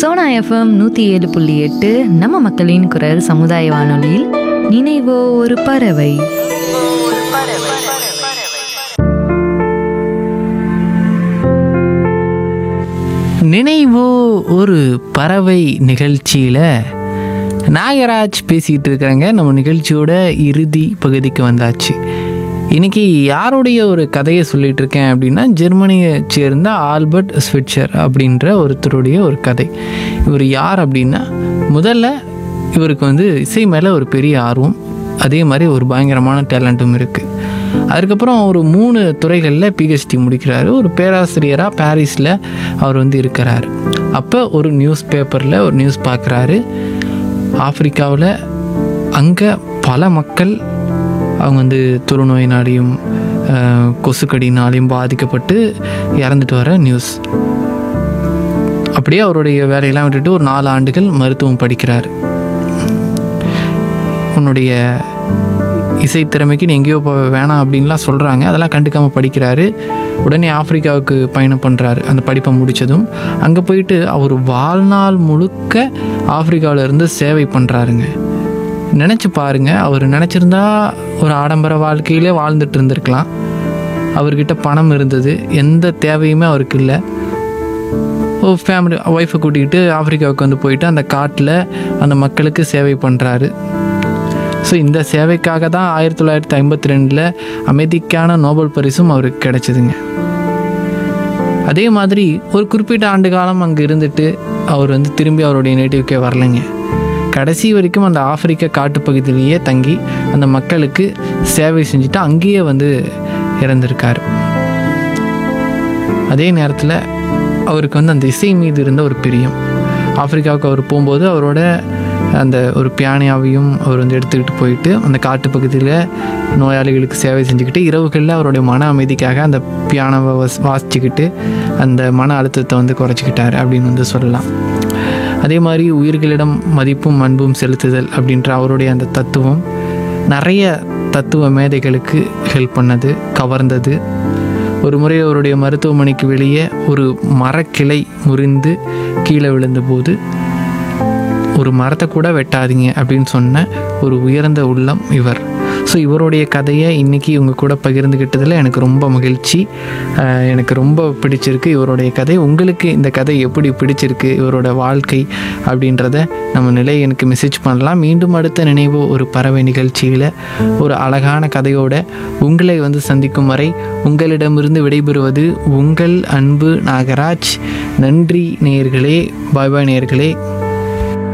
Sona FM நூற்றி ஏழு புள்ளி எட்டு நம்ம மக்களின் குரல் சமுதாய வானொலியில் நினைவோ ஒரு பறவை நினைவோ ஒரு பறவை நிகழ்ச்சியில் நாகராஜ் பேசிகிட்டு இருக்கிறாங்க நம்ம நிகழ்ச்சியோட இறுதி பகுதிக்கு வந்தாச்சு இன்னைக்கு யாருடைய ஒரு கதையை சொல்லிட்டு இருக்கேன் அப்படின்னா ஜெர்மனியை சேர்ந்த ஆல்பர்ட் ஸ்விட்சர் அப்படின்ற ஒருத்தருடைய ஒரு கதை இவர் யார் அப்படின்னா முதல்ல இவருக்கு வந்து இசை மேலே ஒரு பெரிய ஆர்வம் அதே மாதிரி ஒரு பயங்கரமான டேலண்ட்டும் இருக்குது அதுக்கப்புறம் ஒரு மூணு துறைகளில் பிஹெச்டி முடிக்கிறாரு ஒரு பேராசிரியராக பாரிஸில் அவர் வந்து இருக்கிறார் அப்போ ஒரு நியூஸ் பேப்பரில் ஒரு நியூஸ் பார்க்குறாரு ஆப்பிரிக்காவில் அங்கே பல மக்கள் அவங்க வந்து தொழுநோயினாலையும் அஹ், கொசுக்கடினாலையும் பாதிக்கப்பட்டு இறந்துட்டு வர நியூஸ் அப்படியே அவருடைய வேலையெல்லாம் விட்டுட்டு ஒரு நாலு ஆண்டுகள் மருத்துவம் படிக்கிறார் உன்னுடைய இசை திறமைக்கு நீ எங்கேயோ போக வேணாம் அப்படின்லாம் சொல்கிறாங்க அதெல்லாம் கண்டுக்காமல் படிக்கிறாரு உடனே ஆப்பிரிக்காவுக்கு பயணம் பண்ணுறாரு அந்த படிப்பை முடித்ததும் அங்கே போயிட்டு அவர் வாழ்நாள் முழுக்க ஆப்பிரிக்காவில் இருந்து சேவை பண்ணுறாருங்க நினச்சி பாருங்க அவர் நினச்சிருந்தா ஒரு ஆடம்பர வாழ்க்கையிலே வாழ்ந்துட்டு இருந்திருக்கலாம் அவர்கிட்ட பணம் இருந்தது எந்த தேவையுமே அவருக்கு இல்லை ஒரு ஃபேமிலி ஒய்ஃபை கூட்டிகிட்டு ஆப்பிரிக்காவுக்கு வந்து போயிட்டு அந்த காட்டில் அந்த மக்களுக்கு சேவை பண்ணுறாரு ஸோ இந்த சேவைக்காக தான் ஆயிரத்தி தொள்ளாயிரத்தி ஐம்பத்தி ரெண்டில் அமைதிக்கான நோபல் பரிசும் அவருக்கு கிடைச்சதுங்க அதே மாதிரி ஒரு குறிப்பிட்ட ஆண்டு காலம் அங்கே இருந்துட்டு அவர் வந்து திரும்பி அவருடைய நேட்டிவ்க்கே வரலைங்க கடைசி வரைக்கும் அந்த ஆப்பிரிக்க காட்டுப்பகுதியிலேயே தங்கி அந்த மக்களுக்கு சேவை செஞ்சுட்டு அங்கேயே வந்து இறந்திருக்கார் அதே நேரத்தில் அவருக்கு வந்து அந்த இசை மீது இருந்த ஒரு பிரியம் ஆப்பிரிக்காவுக்கு அவர் போகும்போது அவரோட அந்த ஒரு பியானியாவையும் அவர் வந்து எடுத்துக்கிட்டு போயிட்டு அந்த காட்டுப்பகுதியில் நோயாளிகளுக்கு சேவை செஞ்சுக்கிட்டு இரவுகளில் அவருடைய மன அமைதிக்காக அந்த பியானோவை வாஸ் வாசிச்சுக்கிட்டு அந்த மன அழுத்தத்தை வந்து குறைச்சிக்கிட்டாரு அப்படின்னு வந்து சொல்லலாம் அதே மாதிரி உயிர்களிடம் மதிப்பும் அன்பும் செலுத்துதல் அப்படின்ற அவருடைய அந்த தத்துவம் நிறைய தத்துவ மேதைகளுக்கு ஹெல்ப் பண்ணது கவர்ந்தது ஒரு முறை அவருடைய மருத்துவமனைக்கு வெளியே ஒரு மரக்கிளை முறிந்து கீழே விழுந்தபோது ஒரு மரத்தை கூட வெட்டாதீங்க அப்படின்னு சொன்ன ஒரு உயர்ந்த உள்ளம் இவர் ஸோ இவருடைய கதையை இன்றைக்கி இவங்க கூட பகிர்ந்துக்கிட்டதில் எனக்கு ரொம்ப மகிழ்ச்சி அஹ் எனக்கு ரொம்ப பிடிச்சிருக்கு இவருடைய கதை உங்களுக்கு இந்த கதை எப்படி பிடிச்சிருக்கு இவரோட வாழ்க்கை அப்படின்றத நம்ம நிலை எனக்கு மெசேஜ் பண்ணலாம் மீண்டும் அடுத்த நினைவு ஒரு பறவை நிகழ்ச்சியில் ஒரு அழகான கதையோட உங்களை வந்து சந்திக்கும் வரை உங்களிடமிருந்து விடைபெறுவது உங்கள் அன்பு நாகராஜ் நன்றி நேயர்களே பாய் பாய் நேயர்களே